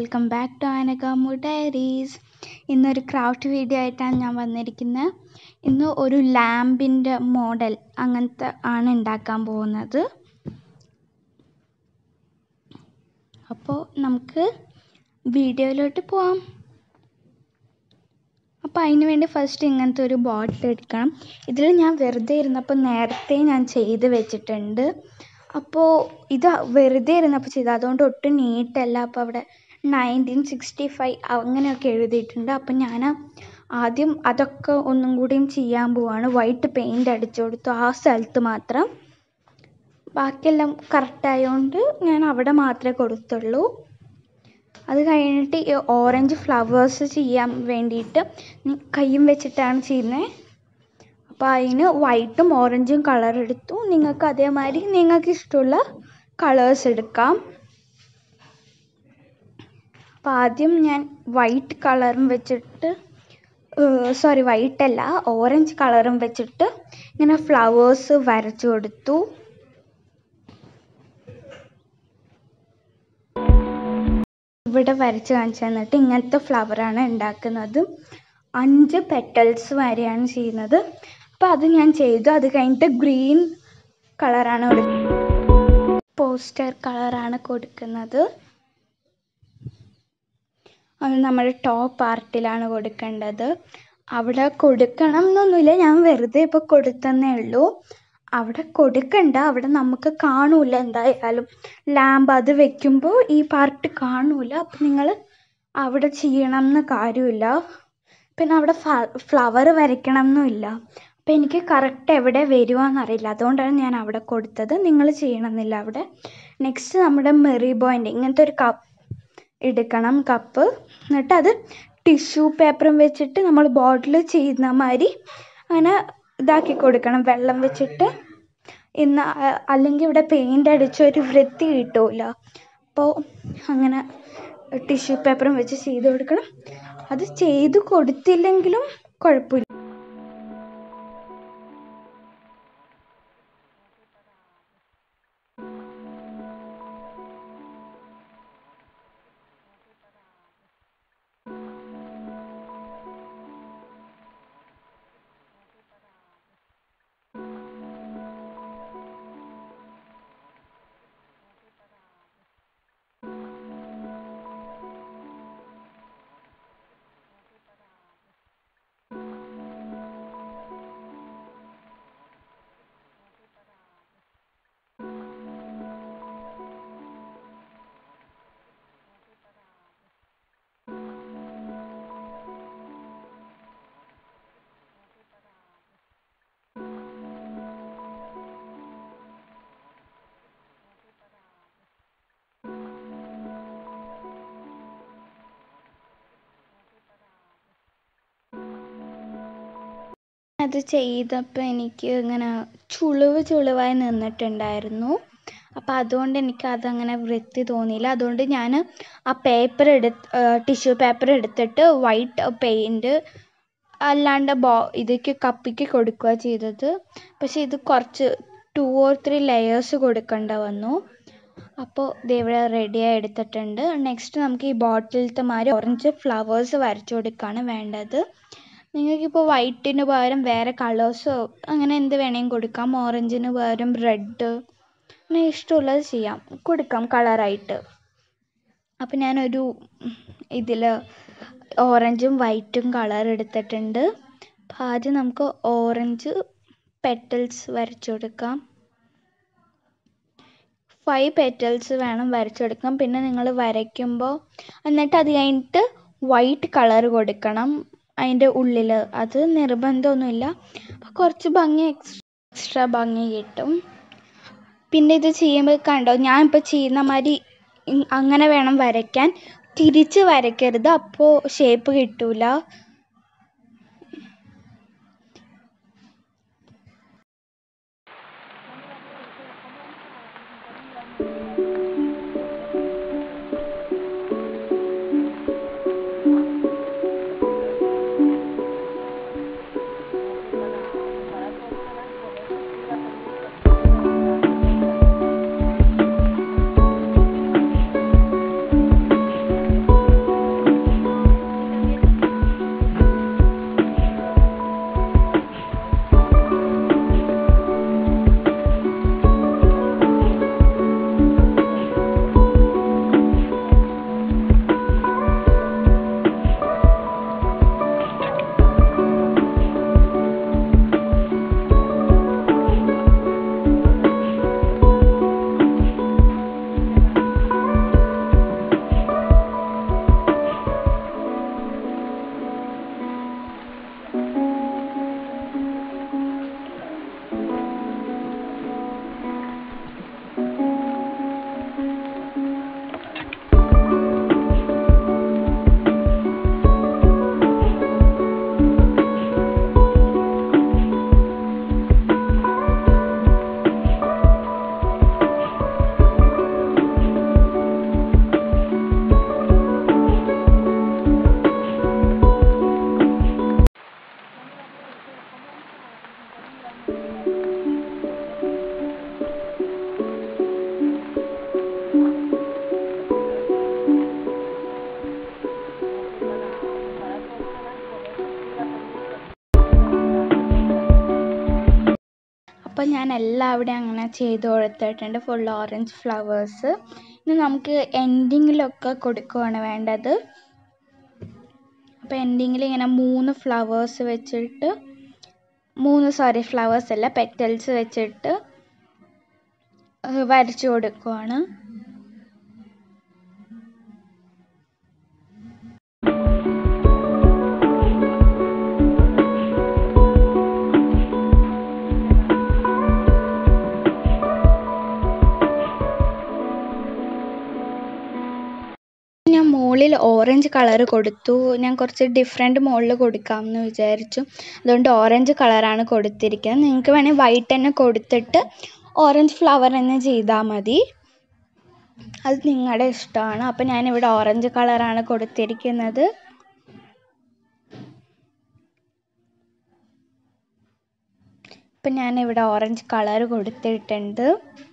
welcome back to അനകാമു diaries ഇന്നൊരു craft video ആയിട്ടാണ് ഞാൻ വന്നിരിക്കുന്നത് ഇന്ന് ഒരു ലാമ്പിൻ്റെ മോഡൽ അങ്ങനത്തെ ആണ് ഉണ്ടാക്കാൻ പോകുന്നത് അപ്പോൾ നമുക്ക് വീഡിയോയിലോട്ട് പോവാം അപ്പോൾ അതിന് വേണ്ടി ഫസ്റ്റ് ഇങ്ങനത്തെ ഒരു ബോട്ടിൽ എടുക്കണം ഇതിൽ ഞാൻ വെറുതെ ഇരുന്നപ്പോൾ നേരത്തെ ഞാൻ ചെയ്ത് വെച്ചിട്ടുണ്ട് അപ്പോൾ ഇത് വെറുതെ ഇരുന്നപ്പോൾ ചെയ്ത് അതുകൊണ്ട് ഒട്ടും നീട്ടല്ല അപ്പോൾ അവിടെ നയൻറ്റീൻ സിക്സ്റ്റി ഫൈവ് അങ്ങനെയൊക്കെ എഴുതിയിട്ടുണ്ട് അപ്പം ഞാൻ ആദ്യം അതൊക്കെ ഒന്നും കൂടിയും ചെയ്യാൻ പോവാണ് വൈറ്റ് പെയിൻ്റ് അടിച്ചു കൊടുത്തു ആ സ്ഥലത്ത് മാത്രം ബാക്കിയെല്ലാം കറക്റ്റായതുകൊണ്ട് ഞാൻ അവിടെ മാത്രമേ കൊടുത്തുള്ളൂ അത് കഴിഞ്ഞിട്ട് ഈ ഓറഞ്ച് ഫ്ലവേഴ്സ് ചെയ്യാൻ വേണ്ടിയിട്ട് കയ്യും വെച്ചിട്ടാണ് ചെയ്യുന്നത് അപ്പോൾ അതിന് വൈറ്റും ഓറഞ്ചും കളർ എടുത്തു നിങ്ങൾക്ക് അതേമാതിരി നിങ്ങൾക്ക് ഇഷ്ടമുള്ള കളേഴ്സ് എടുക്കാം അപ്പോൾ ആദ്യം ഞാൻ വൈറ്റ് കളറും വെച്ചിട്ട് സോറി വൈറ്റ് അല്ല ഓറഞ്ച് കളറും വെച്ചിട്ട് ഇങ്ങനെ ഫ്ലവേഴ്സ് വരച്ചു കൊടുത്തു ഇവിടെ വരച്ച് കാണിച്ചു തന്നിട്ട് ഇങ്ങനത്തെ ഫ്ലവറാണ് ഉണ്ടാക്കുന്നത് അഞ്ച് പെറ്റൽസ് വരെയാണ് ചെയ്യുന്നത് അപ്പോൾ അത് ഞാൻ ചെയ്തു അത് കഴിഞ്ഞിട്ട് ഗ്രീൻ കളറാണ് പോസ്റ്റർ കളറാണ് കൊടുക്കുന്നത് അത് നമ്മുടെ ടോപ്പ് പാർട്ടിലാണ് കൊടുക്കേണ്ടത് അവിടെ കൊടുക്കണം എന്നൊന്നുമില്ല ഞാൻ വെറുതെ ഇപ്പോൾ കൊടുത്തന്നേ ഉള്ളൂ അവിടെ കൊടുക്കണ്ട അവിടെ നമുക്ക് കാണൂല എന്തായാലും ലാമ്പ് അത് വെക്കുമ്പോൾ ഈ പാർട്ട് കാണൂല അപ്പം നിങ്ങൾ അവിടെ ചെയ്യണം എന്ന് കാര്യമില്ല പിന്നെ അവിടെ ഫ്ലവർ വരയ്ക്കണം എന്നുമില്ല അപ്പം എനിക്ക് കറക്റ്റ് എവിടെ വരുവാന്നറിയില്ല അതുകൊണ്ടാണ് ഞാൻ അവിടെ കൊടുത്തത് നിങ്ങൾ ചെയ്യണമെന്നില്ല അവിടെ നെക്സ്റ്റ് നമ്മുടെ മെറി ബോയിൻ്റെ ഇങ്ങനത്തെ ഒരു കപ്പ് എടുക്കണം കപ്പ് എന്നിട്ട് അത് ടിഷ്യൂ പേപ്പറും വെച്ചിട്ട് നമ്മൾ ബോട്ടിൽ ചെയ്യുന്ന മാതിരി അങ്ങനെ ഇതാക്കി കൊടുക്കണം വെള്ളം വെച്ചിട്ട് ഇന്ന് അല്ലെങ്കിൽ ഇവിടെ പെയിൻ്റ് അടിച്ച ഒരു വൃത്തി കിട്ടൂല അപ്പോൾ അങ്ങനെ ടിഷ്യൂ പേപ്പറും വെച്ച് ചെയ്ത് കൊടുക്കണം അത് ചെയ്ത് കൊടുത്തില്ലെങ്കിലും കുഴപ്പമില്ല അത് ചെയ്തപ്പോൾ എനിക്ക് ഇങ്ങനെ ചുളിവ് ചുളിവായി നിന്നിട്ടുണ്ടായിരുന്നു അപ്പോൾ അതുകൊണ്ട് എനിക്ക് അതങ്ങനെ വൃത്തി തോന്നിയില്ല അതുകൊണ്ട് ഞാൻ ആ പേപ്പർ എടുത്ത് ടിഷ്യൂ പേപ്പർ എടുത്തിട്ട് വൈറ്റ് പെയിൻറ്റ് അല്ലാണ്ട് ബോ ഇതിക്ക് കപ്പിക്ക് കൊടുക്കുക ചെയ്തത് പക്ഷേ ഇത് കുറച്ച് ടു ഓർ ത്രീ ലെയേഴ്സ് കൊടുക്കേണ്ട വന്നു അപ്പോൾ ഇതിവിടെ റെഡിയായി എടുത്തിട്ടുണ്ട് നെക്സ്റ്റ് നമുക്ക് ഈ ബോട്ടിലത്തെ മാതിരി ഓറഞ്ച് ഫ്ലവേഴ്സ് വരച്ചു കൊടുക്കുകയാണ് വേണ്ടത് നിങ്ങൾക്കിപ്പോൾ വൈറ്റിന് പകരം വേറെ കളേഴ്സോ അങ്ങനെ എന്ത് വേണമെങ്കിലും കൊടുക്കാം ഓറഞ്ചിന് പകരം റെഡ് അങ്ങനെ ഇഷ്ടമുള്ളത് ചെയ്യാം കൊടുക്കാം കളറായിട്ട് അപ്പം ഞാനൊരു ഇതിൽ ഓറഞ്ചും വൈറ്റും കളർ എടുത്തിട്ടുണ്ട് അപ്പം ആദ്യം നമുക്ക് ഓറഞ്ച് പെറ്റൽസ് വരച്ചു കൊടുക്കാം ഫൈവ് പെറ്റൽസ് വേണം വരച്ചെടുക്കാം പിന്നെ നിങ്ങൾ വരയ്ക്കുമ്പോൾ എന്നിട്ട് അത് കഴിഞ്ഞിട്ട് വൈറ്റ് കളർ കൊടുക്കണം അതിൻ്റെ ഉള്ളിൽ അത് നിർബന്ധമൊന്നുമില്ല കുറച്ച് ഭംഗി എക്സ്ട്രാ ഭംഗി കിട്ടും പിന്നെ ഇത് ചെയ്യുമ്പോൾ കണ്ടോ ഞാൻ ഇപ്പോൾ ചെയ്യുന്ന മാതിരി അങ്ങനെ വേണം വരയ്ക്കാൻ തിരിച്ച് വരയ്ക്കരുത് അപ്പോൾ ഷേപ്പ് കിട്ടൂല അപ്പോൾ ഞാൻ എല്ലാവിടെയും അങ്ങനെ ചെയ്ത് കൊടുത്തിട്ടുണ്ട് ഫുൾ ഓറഞ്ച് ഫ്ലവേഴ്സ് ഇനി നമുക്ക് എൻഡിങ്ങിലൊക്കെ കൊടുക്കുകയാണ് വേണ്ടത് അപ്പോൾ എൻഡിങ്ങിൽ ഇങ്ങനെ മൂന്ന് ഫ്ലവേഴ്സ് വെച്ചിട്ട് മൂന്ന് സോറി ഫ്ലവേഴ്സ് അല്ല പെറ്റൽസ് വെച്ചിട്ട് വരച്ചു കൊടുക്കുവാണ് ഞാൻ മുകളിൽ ഓറഞ്ച് കളർ കൊടുത്തു ഞാൻ കുറച്ച് ഡിഫറെൻറ്റ് മുകളിൽ കൊടുക്കാമെന്ന് വിചാരിച്ചു അതുകൊണ്ട് ഓറഞ്ച് കളറാണ് കൊടുത്തിരിക്കുന്നത് നിങ്ങൾക്ക് വേണമെങ്കിൽ വൈറ്റ് തന്നെ കൊടുത്തിട്ട് ഓറഞ്ച് ഫ്ലവർ തന്നെ ചെയ്താൽ മതി അത് നിങ്ങളുടെ ഇഷ്ടമാണ് അപ്പോൾ ഞാനിവിടെ ഓറഞ്ച് കളറാണ് കൊടുത്തിരിക്കുന്നത് ഇപ്പം ഞാനിവിടെ ഓറഞ്ച് കളർ കൊടുത്തിട്ടുണ്ട്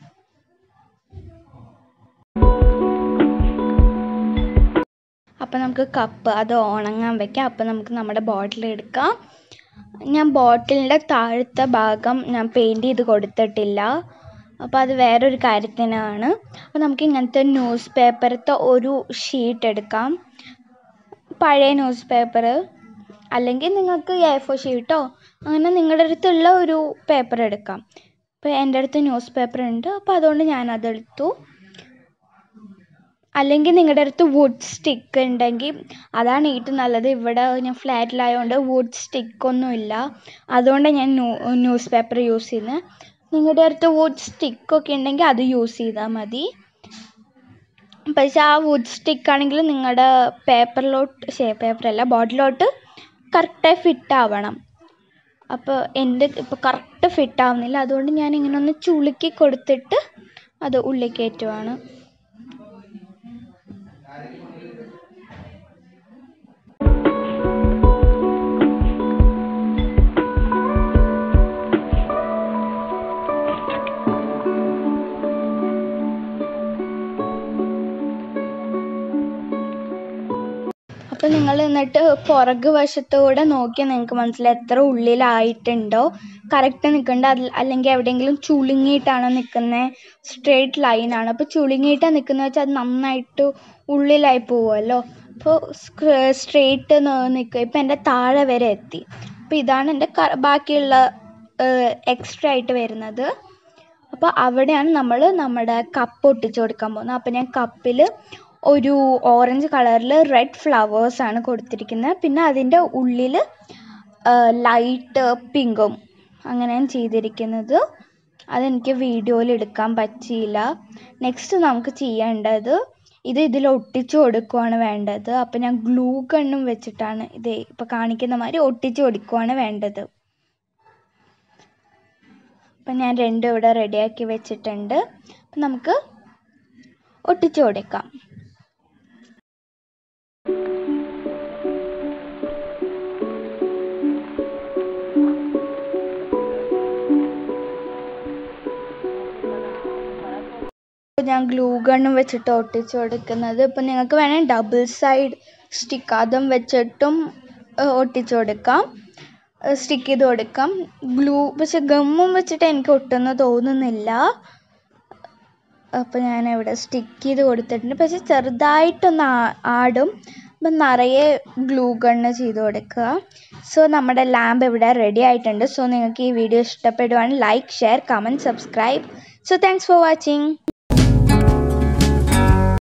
അപ്പോൾ നമുക്ക് കപ്പ് അത് ഉണങ്ങാൻ വെക്കാം അപ്പോൾ നമുക്ക് നമ്മുടെ ബോട്ടിൽ എടുക്കാം ഞാൻ ബോട്ടിലിൻ്റെ താഴത്തെ ഭാഗം ഞാൻ പെയിൻറ് ചെയ്ത് കൊടുത്തിട്ടില്ല അപ്പോൾ അത് വേറൊരു കാര്യത്തിനാണ് അപ്പോൾ നമുക്ക് ഇങ്ങനത്തെ ന്യൂസ് പേപ്പറത്തെ ഒരു ഷീറ്റ് എടുക്കാം പഴയ ന്യൂസ് പേപ്പർ അല്ലെങ്കിൽ നിങ്ങൾക്ക് എ ഫോർ ഷീറ്റോ അങ്ങനെ നിങ്ങളുടെ അടുത്തുള്ള ഒരു പേപ്പർ എടുക്കാം ഇപ്പോൾ എൻ്റെ അടുത്ത് ന്യൂസ് പേപ്പർ ഉണ്ട് അപ്പോൾ അതുകൊണ്ട് ഞാനതെടുത്തു അല്ലെങ്കിൽ നിങ്ങളുടെ അടുത്ത് വുഡ് സ്റ്റിക്ക് ഉണ്ടെങ്കിൽ അതാണ് ഏറ്റവും നല്ലത് ഇവിടെ ഞാൻ ഫ്ലാറ്റിലായതുകൊണ്ട് വുഡ് സ്റ്റിക്കൊന്നുമില്ല അതുകൊണ്ടാണ് ഞാൻ ന്യൂസ് പേപ്പർ യൂസ് ചെയ്യുന്നത് നിങ്ങളുടെ അടുത്ത് വുഡ് സ്റ്റിക്കൊക്കെ ഉണ്ടെങ്കിൽ അത് യൂസ് ചെയ്താൽ മതി പക്ഷേ ആ വുഡ് സ്റ്റിക്ക് ആണെങ്കിൽ നിങ്ങളുടെ പേപ്പറിലോട്ട് ശേ പേപ്പറല്ല ബോട്ടിലോട്ട് കറക്റ്റായി ഫിറ്റ് ആവണം അപ്പോൾ എൻ്റെ ഇപ്പോൾ കറക്റ്റ് ഫിറ്റ് ആവുന്നില്ല അതുകൊണ്ട് ഞാൻ ഇങ്ങനെ ഒന്ന് ചുളുക്കി കൊടുത്തിട്ട് അത് ഉള്ളിൽ കയറ്റുവാണ് അപ്പോൾ നിങ്ങൾ എന്നിട്ട് പുറകു വശത്തൂടെ നോക്കിയാൽ നിങ്ങൾക്ക് മനസ്സിലായി എത്ര ഉള്ളിലായിട്ടുണ്ടോ കറക്റ്റ് നിൽക്കേണ്ട അതിൽ അല്ലെങ്കിൽ എവിടെയെങ്കിലും ചുളുങ്ങിയിട്ടാണ് നിൽക്കുന്നത് സ്ട്രെയിറ്റ് ലൈനാണ് അപ്പോൾ ചുളുങ്ങിയിട്ടാണ് നിൽക്കുന്നത് വെച്ചാൽ അത് നന്നായിട്ട് ഉള്ളിലായി പോവുമല്ലോ അപ്പോൾ സ്ട്രെയിറ്റ് നിൽക്കുക ഇപ്പം എൻ്റെ താഴെ വരെ എത്തി അപ്പോൾ ഇതാണ് എൻ്റെ ബാക്കിയുള്ള എക്സ്ട്രാ ആയിട്ട് വരുന്നത് അപ്പോൾ അവിടെയാണ് നമ്മൾ നമ്മുടെ കപ്പ് ഒട്ടിച്ചു കൊടുക്കാൻ പോകുന്നത് അപ്പോൾ ഞാൻ കപ്പിൽ ഒരു ഓറഞ്ച് കളറിൽ റെഡ് ഫ്ലവേഴ്സാണ് കൊടുത്തിരിക്കുന്നത് പിന്നെ അതിൻ്റെ ഉള്ളിൽ ലൈറ്റ് പിങ്കും അങ്ങനെയാണ് ചെയ്തിരിക്കുന്നത് അതെനിക്ക് വീഡിയോയിൽ എടുക്കാൻ പറ്റിയില്ല നെക്സ്റ്റ് നമുക്ക് ചെയ്യേണ്ടത് ഇത് ഇതിൽ ഒട്ടിച്ചു കൊടുക്കുകയാണ് വേണ്ടത് അപ്പോൾ ഞാൻ ഗ്ലൂ ഗണ്ണും വെച്ചിട്ടാണ് ഇത് ഇപ്പോൾ കാണിക്കുന്ന മാതിരി ഒട്ടിച്ചു കൊടുക്കുകയാണ് വേണ്ടത് അപ്പം ഞാൻ രണ്ടും ഇവിടെ റെഡിയാക്കി വെച്ചിട്ടുണ്ട് അപ്പം നമുക്ക് ഒട്ടിച്ചു കൊടുക്കാം ഞാൻ ഗ്ലൂ ഗണ്ണും വെച്ചിട്ട് ഒട്ടിച്ചു കൊടുക്കുന്നത് ഇപ്പം നിങ്ങൾക്ക് വേണമെങ്കിൽ ഡബിൾ സൈഡ് സ്റ്റിക്ക് അതും വെച്ചിട്ടും ഒട്ടിച്ചു കൊടുക്കാം സ്റ്റിക്ക് ചെയ്ത് കൊടുക്കാം ഗ്ലൂ പക്ഷെ ഗമ്മും വെച്ചിട്ട് എനിക്ക് ഒട്ടുന്ന തോന്നുന്നില്ല അപ്പോൾ ഞാൻ ഇവിടെ സ്റ്റിക്ക് ചെയ്ത് കൊടുത്തിട്ടുണ്ട് പക്ഷെ ചെറുതായിട്ടൊന്ന് ആടും അപ്പം നിറയെ ഗ്ലൂ ഗണ്ണ് ചെയ്ത് കൊടുക്കുക സോ നമ്മുടെ ലാമ്പ് ഇവിടെ റെഡി ആയിട്ടുണ്ട് സോ നിങ്ങൾക്ക് ഈ വീഡിയോ ഇഷ്ടപ്പെടുവാണെങ്കിൽ like share comment subscribe so thanks for watching